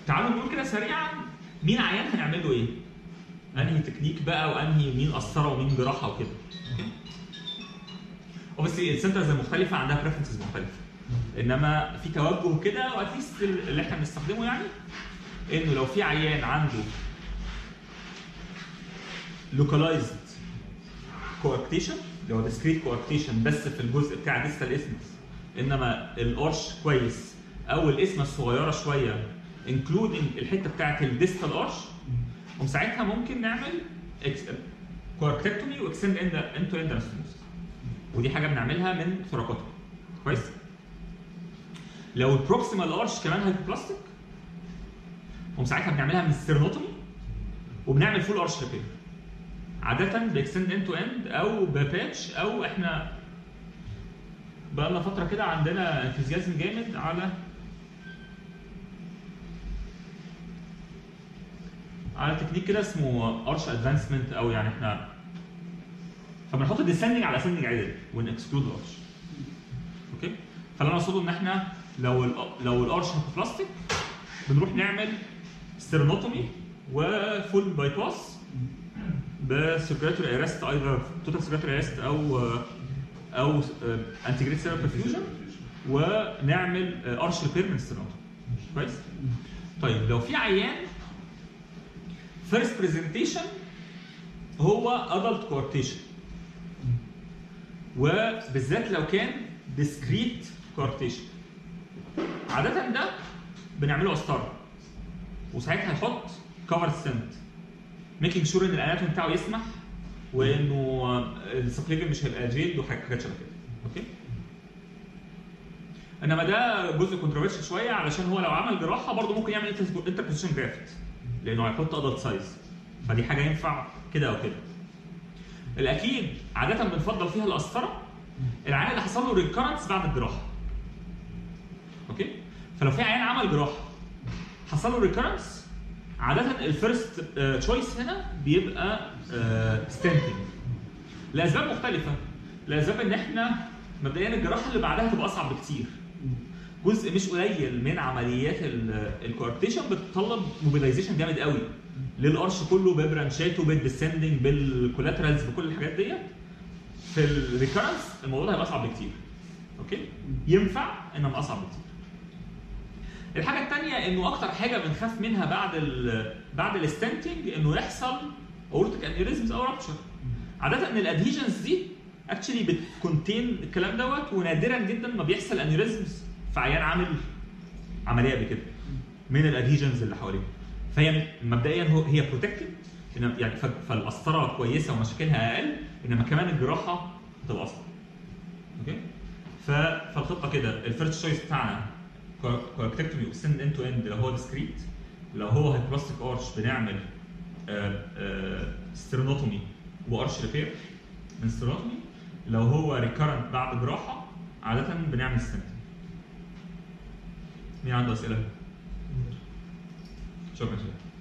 تعالوا نقول كده سريعا مين عيان هنعمل له ايه؟ انهي تكنيك بقى وانهي مين قسطره ومين جراحه وكده. اوبسلي السنترز المختلفه عندها بريفرنسز مختلفه. انما في توجه كده واتليست اللي احنا بنستخدمه يعني انه لو في عيان عنده لوكالايزد كواركتيشن اللي هو ديسكريت كواركتيشن بس في الجزء بتاع ديستال اسمس انما القرش كويس او الاسمه الصغيره شويه انكلودنج الحته بتاعت الديستال ارش وساعتها ممكن نعمل كواركتكتومي واكستند انتو اند ودي حاجه بنعملها من ثوراكوتومي كويس لو البروكسيمال ارش كمان هايبوبلاستيك وساعتها بنعملها من ستيرنوتومي وبنعمل فول ارش ريبير عادة باكستند اند تو اند او بباتش او احنا بقى لنا فترة كده عندنا انثوزيازم جامد على على تكنيك كده اسمه ارش ادفانسمنت او يعني احنا فبنحط الديسندنج على اسندنج عدل ونكسكلود الارش اوكي فاللي انا اقصده ان احنا لو ال لو الارش بلاستيك بنروح نعمل ستيرنوتومي وفول باي باس بسيركيولاتوري ارست ايذر توتال سيركيولاتوري ارست او او انتجريت سيرم برفيوجن ونعمل ارش ريبير من ستيرنوتومي كويس طيب لو في عيان فيرست برزنتيشن هو ادلت كوارتيشن وبالذات لو كان ديسكريت كوارتيشن عادة ده بنعمله قسطره وساعتها هنحط كفر سنت ميكينج شور ان الاناتوم بتاعه يسمح وانه السبليفن مش هيبقى جيلد وحاجات شبه كده اوكي انما ده جزء كونتروفيرشال شويه علشان هو لو عمل جراحه برضه ممكن يعمل انتربوزيشن جرافت لانه هيحط ادلت سايز فدي حاجه ينفع كده او كده الاكيد عاده بنفضل فيها القسطره العيان اللي حصل له ريكارنس بعد الجراحه اوكي فلو في عيان عمل جراحه حصل له ريكارنس عاده الفيرست تشويس هنا بيبقى ستنتنج لاسباب مختلفه لاسباب ان احنا مبدئيا الجراحه اللي بعدها تبقى اصعب بكتير جزء مش قليل من عمليات الكوارتيشن بتتطلب موبيلايزيشن جامد قوي للقرش كله ببرانشاته بالديسندنج بالكولاترالز بكل الحاجات ديت في الريكارنس الموضوع ده هيبقى اصعب بكتير اوكي ينفع انما اصعب بكتير الحاجه الثانيه انه اكتر حاجه بنخاف منها بعد ال بعد الستنتنج انه يحصل اورتيك انيوريزمز او رابتشر عاده ان الادهيجنز دي اكشلي بتكونتين الكلام دوت ونادرا جدا ما بيحصل انيوريزمز في عيان عامل عمليه قبل كده من الادهيجنز اللي حواليه فهي مبدئيا هو هي بروتكتد يعني فالقسطره كويسه ومشاكلها اقل انما كمان الجراحه هتبقى اصعب اوكي فالخطه كده الفيرست تشويس بتاعنا كوركتكتومي واكستند اند تو اند لو هو ديسكريت لو هو هيبلاستيك ارش بنعمل ستيرنوتومي وارش ريبير من ستيرنوتومي لو هو ريكارنت بعد جراحه عاده بنعمل ستنت مين عنده اسئله؟ شكرا شكرا